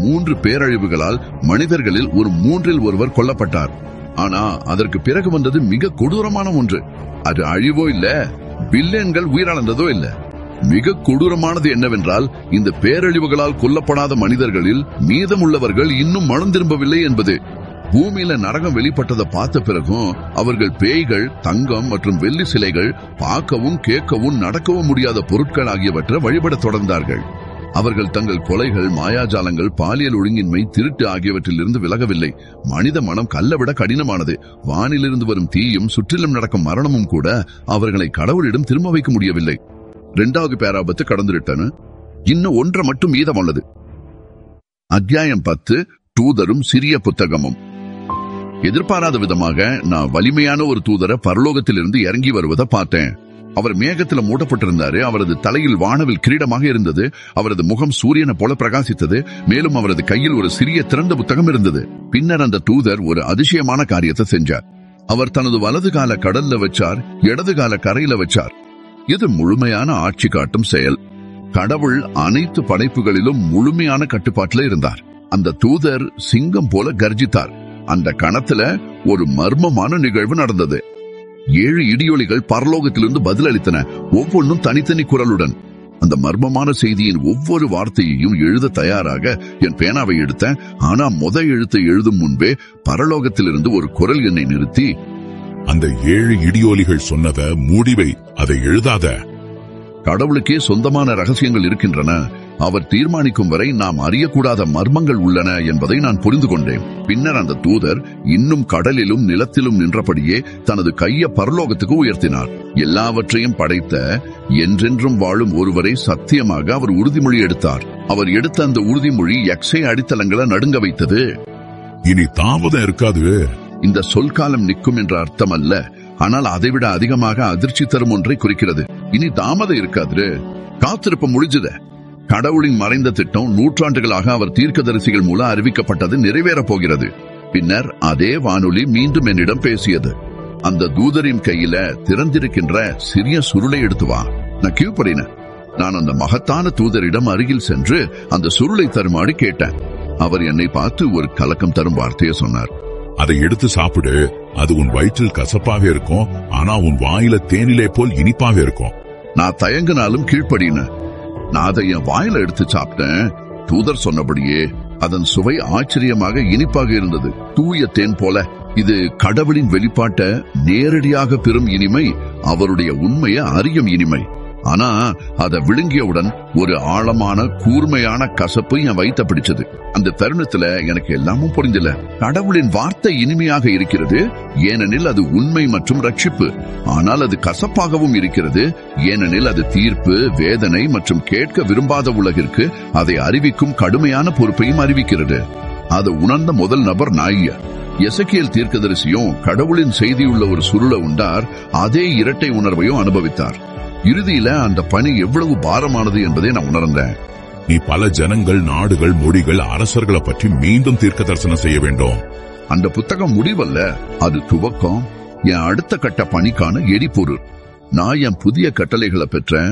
மூன்று பேரழிவுகளால் மனிதர்களில் ஒரு மூன்றில் ஒருவர் கொல்லப்பட்டார் ஆனா அதற்கு பிறகு வந்தது மிக கொடூரமான ஒன்று அது அழிவோ இல்ல பில்லியன்கள் உயிரிழந்ததோ இல்ல மிக கொடூரமானது என்னவென்றால் இந்த பேரழிவுகளால் கொல்லப்படாத மனிதர்களில் மீதமுள்ளவர்கள் இன்னும் மனம் திரும்பவில்லை என்பது பூமியில நரகம் வெளிப்பட்டதை பார்த்த பிறகும் அவர்கள் பேய்கள் தங்கம் மற்றும் வெள்ளி சிலைகள் பார்க்கவும் கேட்கவும் நடக்கவும் முடியாத பொருட்கள் ஆகியவற்றை வழிபடத் தொடர்ந்தார்கள் அவர்கள் தங்கள் கொலைகள் மாயாஜாலங்கள் பாலியல் ஒழுங்கின்மை திருட்டு ஆகியவற்றிலிருந்து விலகவில்லை மனித மனம் கல்லை விட கடினமானது வானிலிருந்து வரும் தீயும் சுற்றிலும் நடக்கும் மரணமும் கூட அவர்களை கடவுளிடம் திரும்ப வைக்க முடியவில்லை இரண்டாவது பேராபத்து கடந்துவிட்டன இன்னும் ஒன்றை மட்டும் மீதம் உள்ளது அத்தியாயம் பத்து தூதரும் சிறிய புத்தகமும் எதிர்பாராத விதமாக நான் வலிமையான ஒரு தூதரை பரலோகத்திலிருந்து இறங்கி வருவதை பார்த்தேன் அவர் மேகத்துல மூடப்பட்டிருந்தாரு அவரது தலையில் வானவில் கிரீடமாக இருந்தது அவரது முகம் சூரியனை போல பிரகாசித்தது மேலும் அவரது கையில் ஒரு சிறிய திறந்த புத்தகம் இருந்தது பின்னர் அந்த தூதர் ஒரு அதிசயமான காரியத்தை செஞ்சார் அவர் தனது வலது கால கடல்ல வச்சார் இடது கால கரையில வச்சார் இது முழுமையான ஆட்சி காட்டும் செயல் கடவுள் அனைத்து படைப்புகளிலும் முழுமையான கட்டுப்பாட்டில் இருந்தார் அந்த தூதர் சிங்கம் போல கர்ஜித்தார் அந்த கணத்துல ஒரு மர்மமான நிகழ்வு நடந்தது ஏழு இடியொலிகள் பரலோகத்திலிருந்து பதிலளித்தன ஒவ்வொன்றும் தனித்தனி குரலுடன் அந்த மர்மமான செய்தியின் ஒவ்வொரு வார்த்தையையும் எழுத தயாராக என் பேனாவை எடுத்தேன் ஆனா முத எழுத்தை எழுதும் முன்பே பரலோகத்திலிருந்து ஒரு குரல் என்னை நிறுத்தி அந்த ஏழு இடியோலிகள் சொன்னத மூடிவை அதை எழுதாத கடவுளுக்கே சொந்தமான ரகசியங்கள் இருக்கின்றன அவர் தீர்மானிக்கும் வரை நாம் அறியக்கூடாத மர்மங்கள் உள்ளன என்பதை நான் புரிந்து கொண்டேன் பின்னர் அந்த தூதர் இன்னும் கடலிலும் நிலத்திலும் நின்றபடியே தனது கைய பரலோகத்துக்கு உயர்த்தினார் எல்லாவற்றையும் படைத்த என்றென்றும் வாழும் ஒருவரை சத்தியமாக அவர் உறுதிமொழி எடுத்தார் அவர் எடுத்த அந்த உறுதிமொழி எக்ஸை அடித்தளங்களை நடுங்க வைத்தது இனி தாமதம் இருக்காது இந்த சொல்காலம் நிற்கும் என்ற அர்த்தம் அல்ல ஆனால் அதைவிட அதிகமாக அதிர்ச்சி தரும் ஒன்றை குறிக்கிறது இனி தாமதம் இருக்காது காத்திருப்ப முடிஞ்சத கடவுளின் மறைந்த திட்டம் நூற்றாண்டுகளாக அவர் தீர்க்கதரிசிகள் மூலம் அறிவிக்கப்பட்டது நிறைவேறப் போகிறது பின்னர் அதே வானொலி மீண்டும் என்னிடம் பேசியது அந்த தூதரின் கையில திறந்திருக்கின்ற சிறிய சுருளை எடுத்து வா நான் கீழ்ப்படின நான் அந்த மகத்தான தூதரிடம் அருகில் சென்று அந்த சுருளை தருமாறு கேட்டேன் அவர் என்னை பார்த்து ஒரு கலக்கம் தரும் வார்த்தையை சொன்னார் அதை எடுத்து சாப்பிடு அது உன் வயிற்றில் கசப்பாக இருக்கும் ஆனா உன் வாயில தேனிலே போல் இனிப்பாக இருக்கும் நான் தயங்கினாலும் கீழ்ப்படின நான் அதை என் வாயில எடுத்து சாப்பிட்டேன் தூதர் சொன்னபடியே அதன் சுவை ஆச்சரியமாக இனிப்பாக இருந்தது தூய தேன் போல இது கடவுளின் வெளிப்பாட்ட நேரடியாக பெறும் இனிமை அவருடைய உண்மையை அறியும் இனிமை ஆனா அதை விழுங்கியவுடன் ஒரு ஆழமான கூர்மையான கசப்பு என் வயித்த பிடிச்சது அந்த தருணத்துல எனக்கு எல்லாமும் புரிஞ்சல கடவுளின் வார்த்தை இனிமையாக இருக்கிறது ஏனெனில் அது உண்மை மற்றும் ரட்சிப்பு ஆனால் அது கசப்பாகவும் இருக்கிறது ஏனெனில் அது தீர்ப்பு வேதனை மற்றும் கேட்க விரும்பாத உலகிற்கு அதை அறிவிக்கும் கடுமையான பொறுப்பையும் அறிவிக்கிறது அது உணர்ந்த முதல் நபர் நாய்ய எசக்கியல் தீர்க்கதரிசியும் கடவுளின் செய்தியுள்ள ஒரு சுருள உண்டார் அதே இரட்டை உணர்வையும் அனுபவித்தார் இறுதியில அந்த பணி எவ்வளவு பாரமானது என்பதை நான் உணர்ந்தேன் நீ பல ஜனங்கள் நாடுகள் மொழிகள் அரசர்களை பற்றி மீண்டும் தீர்க்க தரிசனம் செய்ய வேண்டும் அந்த புத்தகம் முடிவல்ல அது துவக்கம் என் அடுத்த கட்ட பணிக்கான எரிபொருள் நான் என் புதிய கட்டளைகளை பெற்றேன்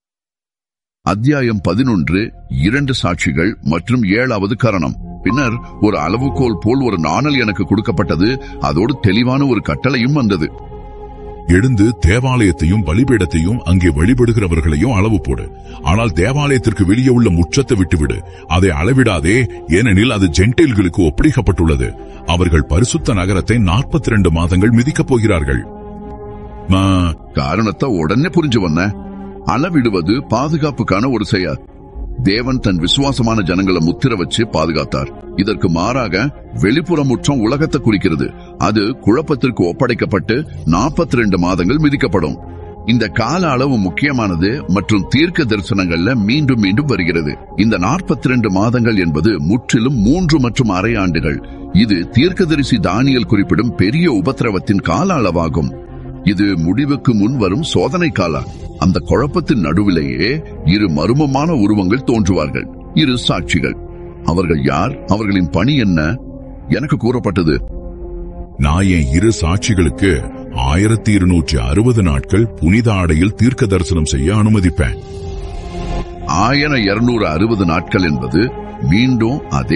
அத்தியாயம் பதினொன்று இரண்டு சாட்சிகள் மற்றும் ஏழாவது கரணம் பின்னர் ஒரு அளவுகோல் போல் ஒரு நாணல் எனக்கு கொடுக்கப்பட்டது அதோடு தெளிவான ஒரு கட்டளையும் வந்தது எழுந்து தேவாலயத்தையும் பலிபீடத்தையும் அங்கே வழிபடுகிறவர்களையும் அளவு போடு ஆனால் தேவாலயத்திற்கு வெளியே உள்ள முற்றத்தை விட்டுவிடு அதை அளவிடாதே ஏனெனில் அது ஜென்டைல்களுக்கு ஒப்படைக்கப்பட்டுள்ளது அவர்கள் பரிசுத்த நகரத்தை நாற்பத்தி ரெண்டு மாதங்கள் மிதிக்கப் போகிறார்கள் நான் காரணத்தை உடனே புரிஞ்சு வந்தேன் அளவிடுவது பாதுகாப்புக்கான ஒரு செயல் தேவன் தன் விசுவாசமான ஜனங்களை முத்திர வச்சு பாதுகாத்தார் இதற்கு மாறாக வெளிப்புற முற்றம் உலகத்தை குறிக்கிறது அது குழப்பத்திற்கு ஒப்படைக்கப்பட்டு நாற்பத்தி ரெண்டு மாதங்கள் மிதிக்கப்படும் இந்த கால அளவு முக்கியமானது மற்றும் தீர்க்க தரிசனங்கள்ல மீண்டும் மீண்டும் வருகிறது இந்த நாற்பத்தி ரெண்டு மாதங்கள் என்பது முற்றிலும் மூன்று மற்றும் அரை ஆண்டுகள் இது தீர்க்கதரிசி தானியல் குறிப்பிடும் பெரிய உபத்திரவத்தின் கால அளவாகும் இது முடிவுக்கு முன் வரும் சோதனை காலம் அந்த குழப்பத்தின் நடுவிலேயே இரு மர்மமான உருவங்கள் தோன்றுவார்கள் இரு சாட்சிகள் அவர்கள் யார் அவர்களின் பணி என்ன எனக்கு கூறப்பட்டது நான் என் இரு சாட்சிகளுக்கு ஆயிரத்தி இருநூற்றி அறுபது நாட்கள் புனித ஆடையில் தீர்க்க தரிசனம் செய்ய அனுமதிப்பேன் ஆயிரம் இருநூறு அறுபது நாட்கள் என்பது மீண்டும் அதே